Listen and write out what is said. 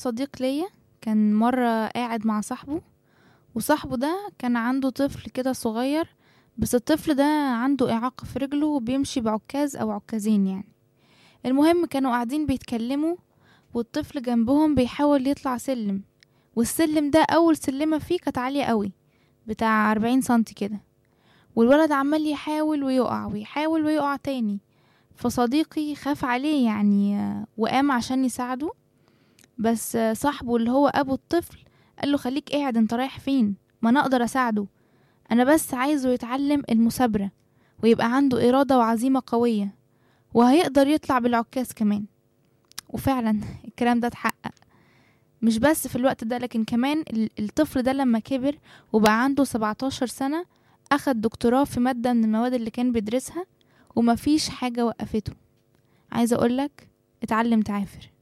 صديق ليا كان مرة قاعد مع صاحبه وصاحبه ده كان عنده طفل كده صغير بس الطفل ده عنده إعاقة في رجله وبيمشي بعكاز أو عكازين يعني المهم كانوا قاعدين بيتكلموا والطفل جنبهم بيحاول يطلع سلم والسلم ده أول سلمة فيه كانت عالية قوي بتاع أربعين سنتي كده والولد عمال يحاول ويقع ويحاول ويقع تاني فصديقي خاف عليه يعني آه، وقام عشان يساعده بس آه، صاحبه اللي هو أبو الطفل قال له خليك قاعد انت رايح فين ما انا اقدر اساعده انا بس عايزه يتعلم المثابرة ويبقى عنده إرادة وعزيمة قوية وهيقدر يطلع بالعكاز كمان وفعلا الكلام ده اتحقق مش بس في الوقت ده لكن كمان ال- الطفل ده لما كبر وبقى عنده 17 سنة أخد دكتوراه في مادة من المواد اللي كان بيدرسها ومفيش حاجة وقفته عايزة أقولك اتعلم تعافر